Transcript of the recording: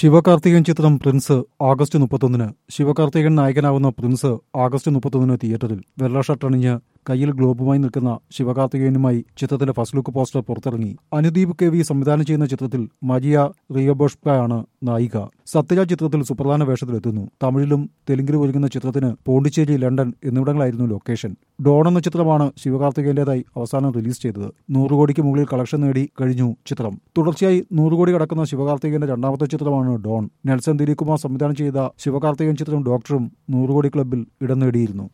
ശിവകാർത്തികൻ ചിത്രം Prince August മുപ്പത്തൊന്നിന് Sivakarthikeyan നായകനാവുന്ന Prince August മുപ്പത്തൊന്നിന് തിയേറ്ററിൽ വെള്ള ഷർട്ടണിഞ്ഞ് കയ്യിൽ ഗ്ലോബുമായി നിൽക്കുന്ന ശിവകാർത്തികേയനുമായി ചിത്രത്തിന്റെ ഫസ്റ്റ് ലുക്ക് പോസ്റ്റർ പുറത്തിറങ്ങി അനുദീപ് കെ വി സംവിധാനം ചെയ്യുന്ന ചിത്രത്തിൽ മരിയ റിയബോഷ്കയാണ് നായിക സത്യരാജ് ചിത്രത്തിൽ സുപ്രധാന വേഷത്തിലെത്തുന്നു തമിഴിലും തെലുങ്കിലും ഒരുങ്ങുന്ന ചിത്രത്തിന് പോണ്ടിച്ചേരി ലണ്ടൻ എന്നിവിടങ്ങളായിരുന്നു ലൊക്കേഷൻ ഡോൺ എന്ന ചിത്രമാണ് ശിവകാർത്തികേയന്റേതായി അവസാനം റിലീസ് ചെയ്തത് നൂറ് കോടിക്ക് മുകളിൽ കളക്ഷൻ നേടി കഴിഞ്ഞു ചിത്രം തുടർച്ചയായി നൂറ് കോടി കടക്കുന്ന ശിവകാർത്തികേയന്റെ രണ്ടാമത്തെ ചിത്രമാണ് ഡോൺ നെൽസൺ ദിലീപ് കുമാർ സംവിധാനം ചെയ്ത ശിവകാർത്തികൻ ചിത്രം ഡോക്ടറും നൂറ് കോടി ക്ലബിൽ ഇടം നേടിയിരുന്നു